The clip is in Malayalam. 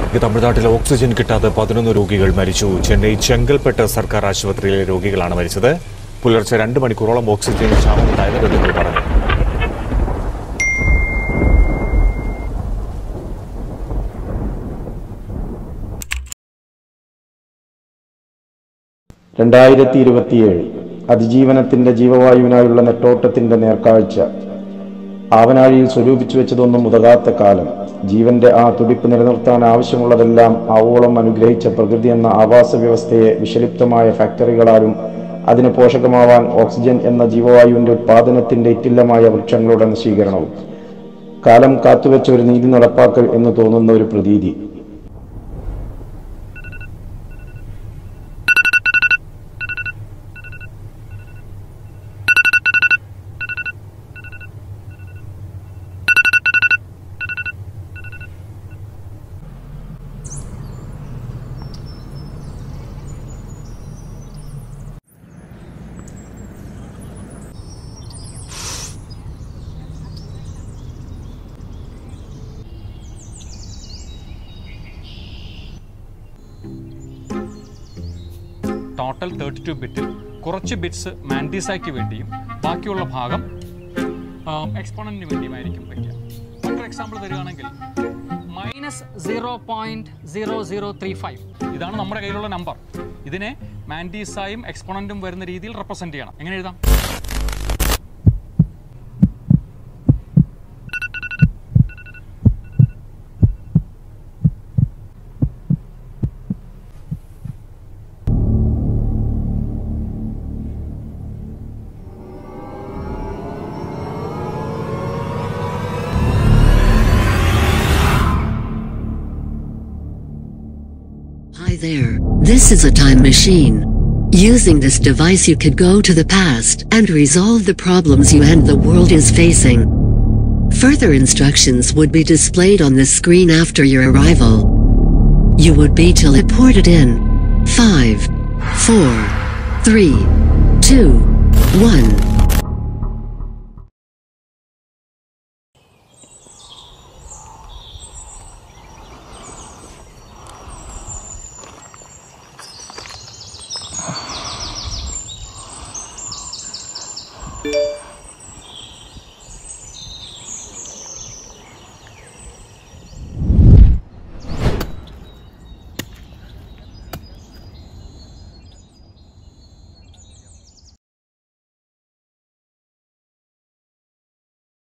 ഈ തമിഴ്നാട്ടിൽ ഓക്സിജൻ കിട്ടാതെ പതിനൊന്ന് രോഗികൾ മരിച്ചു ചെന്നൈ ചെങ്കൽപ്പെട്ട് സർക്കാർ ആശുപത്രിയിലെ രോഗികളാണ് മരിച്ചത് പുലർച്ചെ രണ്ട് മണിക്കൂറോളം ഓക്സിജൻ ക്ഷാമമുണ്ടായെന്ന് ബന്ധുക്കൾ പറഞ്ഞു രണ്ടായിരത്തി ഇരുപത്തിയേഴ് അതിജീവനത്തിന്റെ ജീവവായുവിനായുള്ള നെട്ടോട്ടത്തിന്റെ നേർക്കാഴ്ച ആവനാഴിയിൽ സ്വരൂപിച്ചു വെച്ചതൊന്നും ഉതകാത്ത കാലം ജീവന്റെ ആ തുടിപ്പ് നിലനിർത്താൻ ആവശ്യമുള്ളതെല്ലാം ആവോളം അനുഗ്രഹിച്ച പ്രകൃതി എന്ന ആവാസ വ്യവസ്ഥയെ വിഷലിപ്തമായ ഫാക്ടറികളാലും അതിന് പോഷകമാവാൻ ഓക്സിജൻ എന്ന ജീവവായുവിന്റെ ഉത്പാദനത്തിന്റെ ഇറ്റില്ലമായ വൃക്ഷങ്ങളുടെ നശീകരണവും കാലം കാത്തുവെച്ച ഒരു നീതി നടപ്പാക്കൽ എന്ന് തോന്നുന്ന ഒരു പ്രതീതി ടോട്ടൽ തേർട്ടി ടു ബിറ്റിൽ കുറച്ച് ബിറ്റ്സ് മാൻഡിസായ്ക്ക് വേണ്ടിയും ബാക്കിയുള്ള ഭാഗം എക്സ്പോണന്റിന് വേണ്ടിയുമായിരിക്കും വയ്ക്കുക മറ്റൊരു എക്സാമ്പിൾ തരികയാണെങ്കിൽ minus zero point zero zero three five ഇതാണ് നമ്മുടെ കയ്യിലുള്ള നമ്പർ ഇതിനെ മാൻഡീസായും എക്സ്പോണന്റും വരുന്ന രീതിയിൽ റെപ്രസെന്റ് ചെയ്യണം എങ്ങനെ എഴുതാം Hi there. This is a time machine. Using this device you could go to the past and resolve the problems you and the world is facing. Further instructions would be displayed on the screen after your arrival. You would be teleported in 5, 4, 3, 2, 1.